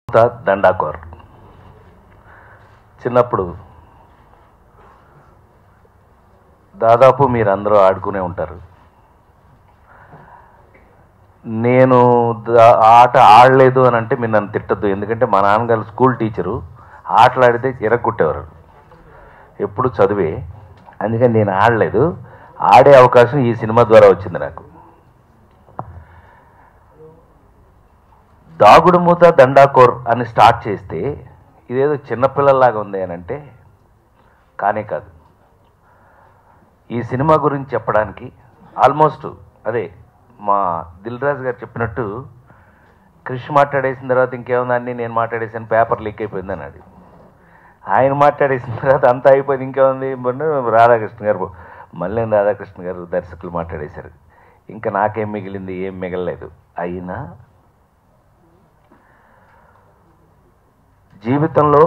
దండాకోర్ చిన్నప్పుడు దాదాపు మీరందరూ ఆడుకునే ఉంటారు నేను ద- ఆట ఆడలేదు అని అంటే మీరు నన్ను తిట్టద్దు ఎందుకంటే మా నాన్నగారు స్కూల్ టీచరు ఆటలాడితే ఎరగొట్టేవారు ఎప్పుడు చదివే అందుకని నేను ఆడలేదు ఆడే అవకాశం ఈ సినిమా ద్వారా వచ్చింది నాకు దాగుడు మూత దండాకోర్ అని స్టార్ట్ చేస్తే ఇదేదో చిన్నపిల్లల్లాగా ఉంది అని అంటే కానే కాదు ఈ సినిమా గురించి చెప్పడానికి ఆల్మోస్ట్ అదే మా దిల్ రాజు గారు చెప్పినట్టు క్రిష్ మాట్లాడేసిన తర్వాత ఇంకేముంది అన్ని నేను మాట్లాడేసాను పేపర్ లీక్ అయిపోయింది అన్నాడు ఆయన మాట్లాడేసిన తర్వాత అంతా అయిపోయింది ఇంకేముంది మొన్న రాధాకృష్ణ గారు మళ్ళీ రాధాకృష్ణ గారు దర్శకులు మాట్లాడేశారు ఇంకా నాకేం మిగిలింది ఏం మిగలలేదు అయినా జీవితంలో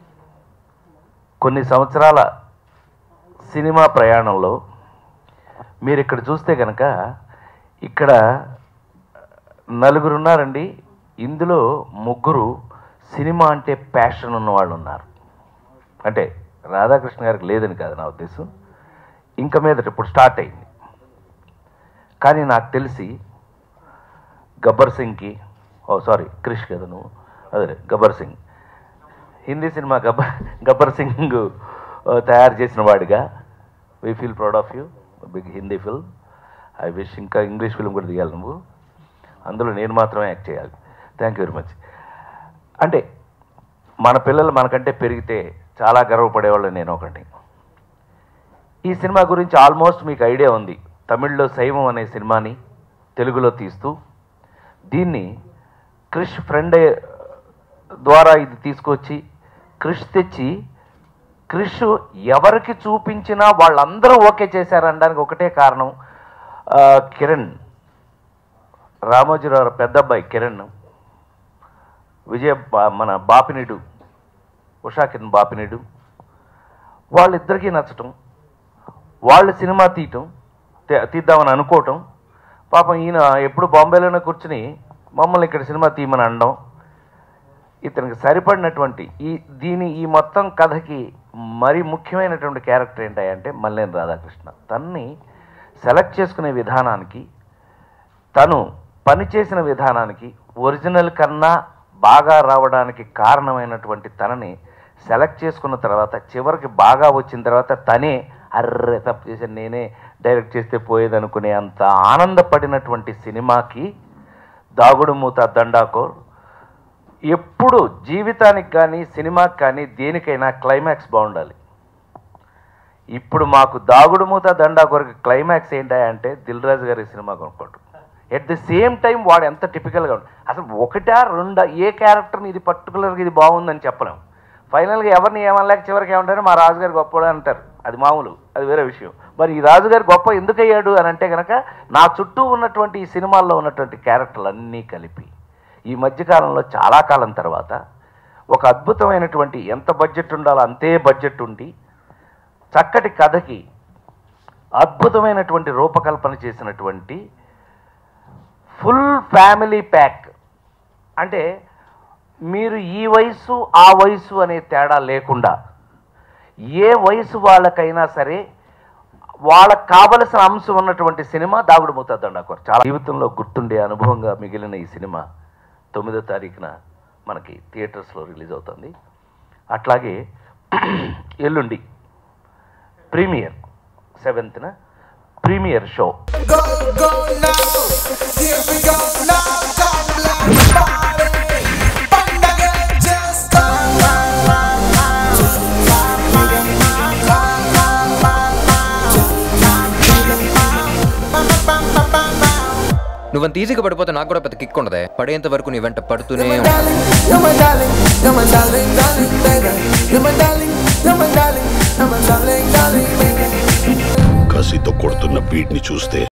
కొన్ని సంవత్సరాల సినిమా ప్రయాణంలో మీరు ఇక్కడ చూస్తే కనుక ఇక్కడ నలుగురు ఉన్నారండి ఇందులో ముగ్గురు సినిమా అంటే ప్యాషన్ ఉన్న వాళ్ళు ఉన్నారు అంటే రాధాకృష్ణ గారికి లేదని కాదు నా ఉద్దేశం ఇంకా మీదట ఇప్పుడు స్టార్ట్ అయింది కానీ నాకు తెలిసి గబ్బర్ సింగ్కి ఓ సారీ క్రిష్ కదా నువ్వు అదే గబ్బర్ సింగ్ హిందీ సినిమా గబ్బర్ గబ్బర్ సింగ్ ఆ, తయారు చేసిన వాడిగా we feel proud of you big Hindi film I wish ఇంకా ఇంగ్లీష్ ఫిల్మ్ కూడా తీయాలి నువ్వు అందులో నేను మాత్రమే యాక్ట్ చేయాలి థ్యాంక్ యూ వెరీ మచ్ అంటే మన పిల్లలు మనకంటే పెరిగితే చాలా గర్వపడేవాళ్ళు నేను ఒకటి ఈ సినిమా గురించి ఆల్మోస్ట్ మీకు ఐడియా ఉంది తమిళ్లో శైవం అనే సినిమాని తెలుగులో తీస్తూ దీన్ని క్రిష్ ఫ్రెండ్ ద్వారా ఇది తీసుకొచ్చి క్రిష్ తెచ్చి క్రిష్ ఎవరికి చూపించినా వాళ్ళందరూ ఓకే చేశారనడానికి ఒకటే కారణం ఆ, కిరణ్ రామోజీరావు పెద్ద అబ్బాయి కిరణ్ విజయ బా- మన బాపినిడు ఉషా కిరణ్ బాపినిడు వాళ్ళిద్దరికీ నచ్చటం వాళ్ళు సినిమా తీయటం తీ- తీద్దామని అనుకోవటం పాపం ఈయన ఎప్పుడు బాంబేలోనే కూర్చుని మమ్మల్ని ఇక్కడ సినిమా తీయమని అనడం ఇతనికి సరిపడినటువంటి ఈ దీని ఈ మొత్తం కథకి మరి ముఖ్యమైనటువంటి క్యారెక్టర్ ఏంటంటే మల్లేని రాధాకృష్ణ తన్ని సెలెక్ట్ చేసుకునే విధానానికి తను పనిచేసిన విధానానికి ఒరిజినల్ కన్నా బాగా రావడానికి కారణమైనటువంటి తనని సెలెక్ట్ చేసుకున్న తర్వాత చివరికి బాగా వచ్చిన తర్వాత తనే అర్రే తప్పు చేశాను నేనే డైరెక్ట్ చేస్తే పోయేదనుకునే అంత ఆనందపడినటువంటి సినిమాకి దాగుడు మూత దండాకోర్ ఎప్పుడు జీవితానికి కానీ సినిమాకి కానీ దేనికైనా క్లైమాక్స్ బాగుండాలి ఇప్పుడు మాకు దాగుడు మూత దండా కొరకు క్లైమాక్స్ ఏంటా అంటే దిల్ రాజు గారి సినిమా కొనుక్కోవడం ఎట్ ది సేమ్ టైం వాడు ఎంత టిపికల్గా ఉంది అసలు ఒకటా రెండా ఏ క్యారెక్టర్ని ఇది పర్టికులర్గా ఇది బాగుందని చెప్పలేం ఫైనల్గా ఎవరిని ఏమనలేక చివరికి ఏమంటారు మా రాజుగారు గొప్పడు అంటారు అది మామూలు అది వేరే విషయం మరి ఈ రాజుగారు గొప్ప ఎందుకు అయ్యాడు అని అంటే కనుక నా చుట్టూ ఉన్నటువంటి ఈ సినిమాల్లో ఉన్నటువంటి క్యారెక్టర్లు అన్నీ కలిపి ఈ మధ్యకాలంలో చాలా కాలం తర్వాత ఒక అద్భుతమైనటువంటి ఎంత బడ్జెట్ ఉండాలో అంతే బడ్జెట్ ఉండి చక్కటి కథకి అద్భుతమైనటువంటి రూపకల్పన చేసినటువంటి ఫుల్ ఫ్యామిలీ ప్యాక్ అంటే మీరు ఈ వయసు ఆ వయసు అనే తేడా లేకుండా ఏ వయసు వాళ్ళకైనా సరే వాళ్ళకి కావలసిన అంశం ఉన్నటువంటి సినిమా దాగుడు మూతదండాకోర్ చాలా జీవితంలో గుర్తుండే అనుభవంగా మిగిలిన ఈ సినిమా తొమ్మిదో తారీఖున మనకి థియేటర్స్లో రిలీజ్ అవుతుంది అట్లాగే ఎల్లుండి ప్రీమియర్ సెవెంత్న premiere show go, go now. Here we go now. Come let's party. Pandaga just come నువ్వంత ఈజీగా పడిపోతే నాకు కూడా పెద్ద కిక్ ఉండదే పడేంత వరకు నీ వెంట పడుతూనే You're my ఉంటా. darling, you're my darling, you're my darling, darling, baby. You're my darling, you're my darling, you're my darling, darling, baby. కసితో కొడుతున్న బీట్ని చూస్తే